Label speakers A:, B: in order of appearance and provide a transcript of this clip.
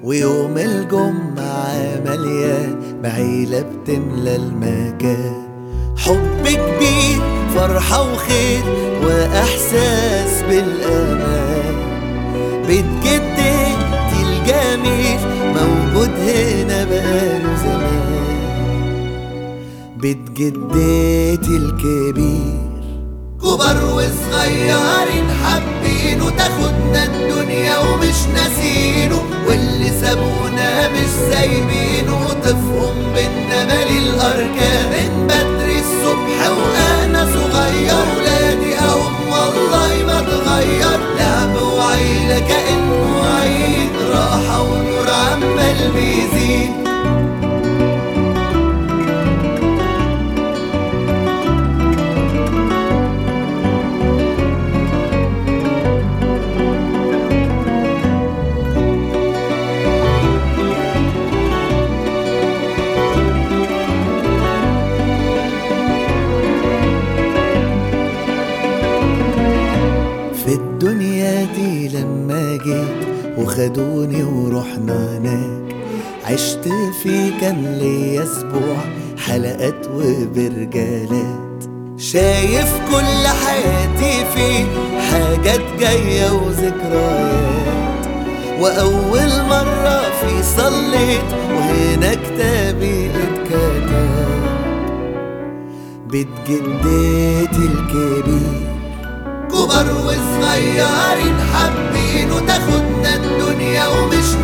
A: ويوم الجمعة مليان بعيلة بتملى المكان حب كبير فرحة وخير وإحساس بالأمان بيت جدتي الجميل موجود هنا بقاله زمان بيت جدتي الكبير كبر وصغيرين حابينه تاخدنا الدنيا ومش ناسينه واللي سابونا مش سايبينه طفهم بينا مالي الاركان من بدري الصبح وانا صغير ولادي اهم والله ما اتغير لعب وعيلة كأنه عيد راحة ونور عمال بيزيد في الدنيا دي لما جيت وخدوني ورحنا هناك عشت فيه كان ليا اسبوع حلقات وبرجالات شايف كل حياتي فيه حاجات جاية وذكريات وأول مرة في صليت وهنا كتابي اتكتب بيت جدتي الكبير كبر وصغيرين حابينه تاخدنا الدنيا ومش